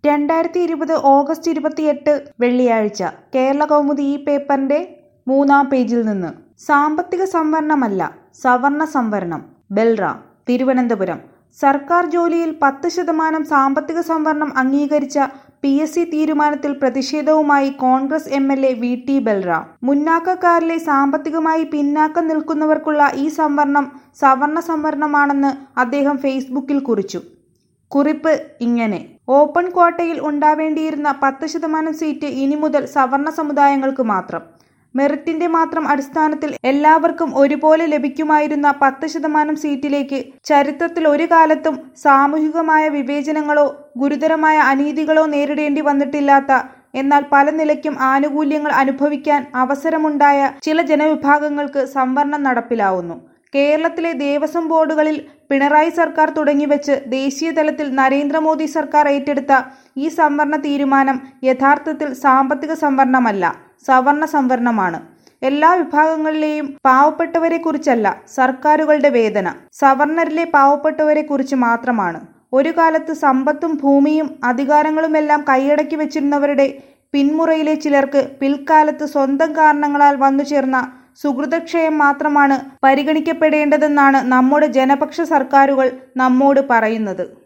രണ്ടായിരത്തി ഇരുപത് ഓഗസ്റ്റ് ഇരുപത്തിയെട്ട് വെള്ളിയാഴ്ച കേരള കൗമുദി ഈ പേപ്പറിന്റെ മൂന്നാം പേജിൽ നിന്ന് സാമ്പത്തിക സംവരണമല്ല സവർണ സംവരണം ബെൽറ തിരുവനന്തപുരം സർക്കാർ ജോലിയിൽ പത്ത് ശതമാനം സാമ്പത്തിക സംവരണം അംഗീകരിച്ച പി എസ് സി തീരുമാനത്തിൽ പ്രതിഷേധവുമായി Congress M L A V T ബെൽറ മുന്നാക്കക്കാരിലെ സാമ്പത്തികമായി പിന്നാക്കം നിൽക്കുന്നവർക്കുള്ള ഈ സംവരണം സവർണ സംവരണമാണെന്ന് അദ്ദേഹം ഫേസ്ബുക്കിൽ കുറിച്ചു കുറിപ്പ് ഇങ്ങനെ ഓപ്പൺ ക്വാട്ടയിൽ ഉണ്ടാവേണ്ടിയിരുന്ന പത്ത് ശതമാനം സീറ്റ് ഇനി മുതൽ സവർണ സമുദായങ്ങൾക്ക് മാത്രം മെറിറ്റിന്റെ മാത്രം അടിസ്ഥാനത്തിൽ എല്ലാവർക്കും ഒരുപോലെ ലഭിക്കുമായിരുന്ന പത്ത് ശതമാനം സീറ്റിലേക്ക് ചരിത്രത്തിൽ ഒരു കാലത്തും സാമൂഹികമായ വിവേചനങ്ങളോ ഗുരുതരമായ അനീതികളോ നേരിടേണ്ടി വന്നിട്ടില്ലാത്ത എന്നാൽ പല നിലയ്ക്കും ആനുകൂല്യങ്ങൾ അനുഭവിക്കാൻ അവസരമുണ്ടായ ചില ജനവിഭാഗങ്ങൾക്ക് സംവരണം നടപ്പിലാവുന്നു കേരളത്തിലെ ദേവസ്വം ബോർഡുകളിൽ പിണറായി സർക്കാർ തുടങ്ങിവെച്ച് ദേശീയ തലത്തിൽ നരേന്ദ്രമോദി സർക്കാർ ഏറ്റെടുത്ത ഈ സംവരണ തീരുമാനം യഥാർത്ഥത്തിൽ സാമ്പത്തിക സംവരണമല്ല സവർണ സംവരണമാണ് എല്ലാ വിഭാഗങ്ങളിലെയും പാവപ്പെട്ടവരെ കുറിച്ചല്ല സർക്കാരുകളുടെ വേദന സവർണരിലെ പാവപ്പെട്ടവരെ കുറിച്ച് മാത്രമാണ് ഒരു കാലത്ത് സമ്പത്തും ഭൂമിയും അധികാരങ്ങളുമെല്ലാം കൈയടക്കി വെച്ചിരുന്നവരുടെ പിന്മുറയിലെ ചിലർക്ക് പിൽക്കാലത്ത് സ്വന്തം കാരണങ്ങളാൽ വന്നു ചേർന്ന സുഹൃതക്ഷയം മാത്രമാണ് പരിഗണിക്കപ്പെടേണ്ടതെന്നാണ് നമ്മുടെ ജനപക്ഷ സർക്കാരുകൾ നമ്മോട് പറയുന്നത്